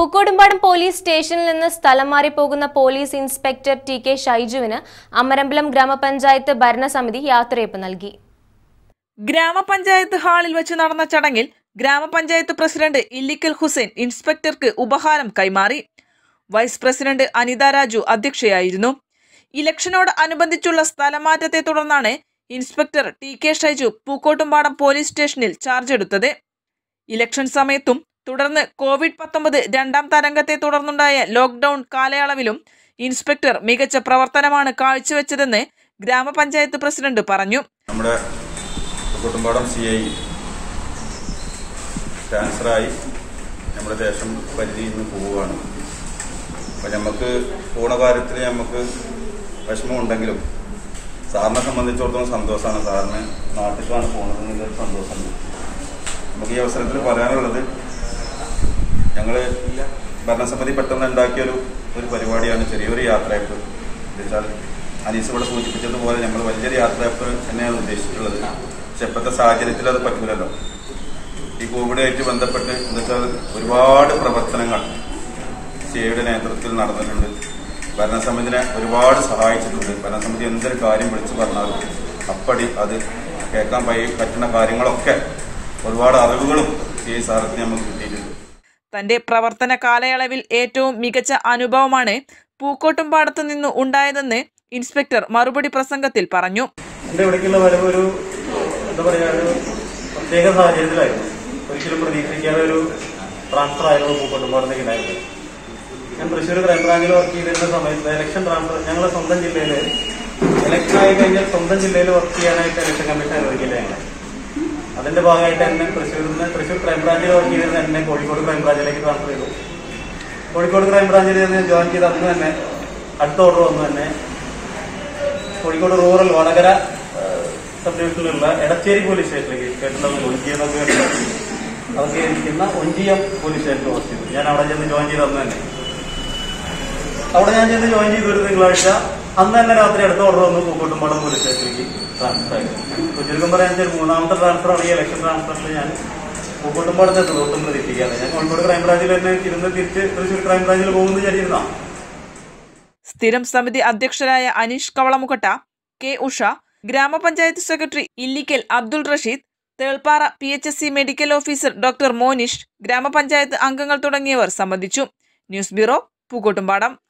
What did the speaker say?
Pookodumpadam police സ്റ്റേഷനിൽ നിന്ന് സ്ഥലം മാറി പോകുന്ന പോലീസ് ഇൻസ്പെക്ടർ ടി കെ ഷൈജുവിന് അമരമ്പലം ഗ്രാമപഞ്ചായത്ത് ഭരണസമിതി യാത്രയപ്പ് നൽകി ഗ്രാമപഞ്ചായത്ത് ഹാളിൽ വെച്ച് നടന്ന ചടങ്ങിൽ ഗ്രാമപഞ്ചായത്ത് പ്രസിഡന്റ് ഇല്ലിക്കൽ ഹുസൈൻ ഇൻസ്പെക്ടർക്ക് ഉപഹാരം കൈമാറി വൈസ് പ്രസിഡന്റ് അനിത രാജു അധ്യക്ഷയായിരുന്നു ഇലക്ഷനോട് അനുബന്ധിച്ചുള്ള സ്ഥലമാറ്റത്തെ തുടർന്നാണ് inspector T K Shaiju Pookkottumpadam police സ്റ്റേഷനിൽ ചാർജ് എടുത്തത് ഇലക്ഷൻ സമയത്തും തുടർന്ന് കോവിഡ് പത്തൊമ്പത് രണ്ടാം തരംഗത്തെ തുടർന്നുണ്ടായ ലോക്ക്ഡൌൺ കാലയളവിലും ഇൻസ്പെക്ടർ മികച്ച പ്രവർത്തനമാണ് കാഴ്ചവെച്ചതെന്ന് ഗ്രാമപഞ്ചായത്ത് പ്രസിഡന്റ് പറഞ്ഞു നമ്മുടെ കുട്ടുംപാടം സി ഐ ട്രാൻസ്ഫറായി നമ്മുടെ ദേശം പരിധിയിൽ നിന്ന് പോവുകയാണ് അപ്പം നമുക്ക് പോണ കാര്യത്തിൽ നമുക്ക് വിഷമമുണ്ടെങ്കിലും സാറിനെ സംബന്ധിച്ചിടത്തോളം സന്തോഷമാണ് സാറിന് നാട്ടിലേക്കാണ് പോകുന്നത് എന്നുള്ളൊരു സന്തോഷമുണ്ട് നമുക്ക് ഈ അവസരത്തിൽ പറയാനുള്ളത് ഞങ്ങൾ ഭരണസമിതി പെട്ടെന്ന് ഉണ്ടാക്കിയൊരു ഒരു പരിപാടിയാണ് ചെറിയൊരു യാത്രയപ്പ് എന്നുവെച്ചാൽ അനീസ് ഇവിടെ സൂചിപ്പിച്ചതുപോലെ ഞങ്ങൾ വലിയൊരു യാത്രയപ്പ് തന്നെയാണ് ഉദ്ദേശിച്ചിട്ടുള്ളത് പക്ഷെ ഇപ്പോഴത്തെ സാഹചര്യത്തിൽ അത് പറ്റൂലല്ലോ ഈ കോവിഡായിട്ട് ബന്ധപ്പെട്ട് എന്താ വെച്ചാൽ ഒരുപാട് പ്രവർത്തനങ്ങൾ സിയുടെ നേതൃത്വത്തിൽ നടന്നിട്ടുണ്ട് ഭരണസമിതിനെ ഒരുപാട് സഹായിച്ചിട്ടുണ്ട് ഭരണസമിതി എന്തൊരു കാര്യം വിളിച്ചു പറഞ്ഞാലും അപ്പടി അത് കേൾക്കാൻ പയ- പറ്റുന്ന കാര്യങ്ങളൊക്കെ ഒരുപാട് അറിവുകളും ഈ സാറത്തിന് നമുക്ക് കിട്ടിയിട്ടുണ്ട് തന്റെ പ്രവർത്തന കാലയളവിൽ ഏറ്റവും മികച്ച അനുഭവമാണ് പൂക്കോട്ടുംപാടത്തു നിന്ന് ഉണ്ടായതെന്ന് ഇൻസ്പെക്ടർ മറുപടി പ്രസംഗത്തിൽ പറഞ്ഞു എൻ്റെ ഇവിടേക്കുള്ള വരവ് ഒരു എന്താ പറയുക ഒരു പ്രത്യേക സാഹചര്യത്തിലായിരുന്നു ഒരിക്കലും പ്രതീക്ഷിക്കാതെ ഒരു ട്രാൻസ്ഫർ ആയിരുന്നു പൂക്കോട്ടുംപാടത്തേക്ക് ഉണ്ടായിരുന്നത് ഞാൻ തൃശ്ശൂർ ക്രൈംബ്രാഞ്ചിൽ വർക്ക് ചെയ്തിരുന്ന സമയത്ത് ഇലക്ഷൻ ട്രാൻസ്ഫർ ഞങ്ങളുടെ സ്വന്തം ജില്ലയിൽ ഇലക്ഷൻ ആയി കഴിഞ്ഞാൽ സ്വന്തം ജില്ലയിൽ വർക്ക് ചെയ്യാനായിട്ട് ഇലക്ഷൻ കമ്മീഷൻ അനുവദിക്കില്ല ഞങ്ങളെ അതിന്റെ ഭാഗമായിട്ട് എന്നെ തൃശ്ശൂരിൽ നിന്ന് തൃശ്ശൂർ ക്രൈംബ്രാഞ്ചിൽ വർക്ക് ചെയ്തിരുന്ന എന്നെ കോഴിക്കോട് ക്രൈംബ്രാഞ്ചിലേക്ക് ട്രാൻസ്ഫർ ചെയ്തു കോഴിക്കോട് ക്രൈംബ്രാഞ്ചിൽ നിന്ന് ജോയിൻ ചെയ്ത് അന്ന് തന്നെ അടുത്ത ഓർഡർ വന്നു തന്നെ കോഴിക്കോട് റൂറൽ വടകര സബ് ഡിവിഷനിലുള്ള എടച്ചേരി പോലീസ് സ്റ്റേഷനിലേക്ക് കേട്ടിട്ടുണ്ടാവും ഒഞ്ചിയം എന്നൊക്കെ കേട്ടിട്ടുണ്ടാവും. അതൊക്കെ ഇരിക്കുന്ന ഒഞ്ചിയം പോലീസ് സ്റ്റേഷനിൽ പോസ്റ്റ് ചെയ്തു ഞാൻ അവിടെ ചെന്ന് ജോയിൻ ചെയ്ത് അന്ന് തന്നെ അവിടെ ഞാൻ ചെന്ന് ജോയിൻ ചെയ്തു ഒരു തിങ്കളാഴ്ച അന്ന് തന്നെ രാത്രി അടുത്ത ഓർഡർ വന്നു പൂക്കോട്ടുംപാടം പോലീസ് സ്റ്റേഷനിലേക്ക് ട്രാൻസ്ഫർ ആയി ഇപ്പൊ ചുരുക്കം പറയാൻ വെച്ചാൽ മൂന്നാമത്തെ ട്രാൻസ്ഫർ ആണ് ഈ ഇലക്ഷൻ ട്രാൻസ്ഫറിൽ ഞാൻ പൂക്കോട്ടുംപാടത്തെ ഒട്ടും പ്രതീക്ഷിക്കാതെ ഞാൻ കോഴിക്കോട് ക്രൈംബ്രാഞ്ചിൽ തന്നെ ഇരുന്ന് തിരിച്ച് തൃശ്ശൂർ ക്രൈംബ്രാഞ്ചിൽ പോകുമെന്ന് വിചാരിച്ചിരുന്ന സ്ഥിരം സമിതി അധ്യക്ഷരായ അനീഷ് കവളമുക്കട്ട കെ ഉഷ ഗ്രാമപഞ്ചായത്ത് secretary Illikkal Abdul Rasheed Thelpara P H S C medical officer doctor Monish ഗ്രാമപഞ്ചായത്ത് അംഗങ്ങൾ തുടങ്ങിയവർ സംബന്ധിച്ചു ന്യൂസ് ബ്യൂറോ പൂക്കോട്ടുംപാടം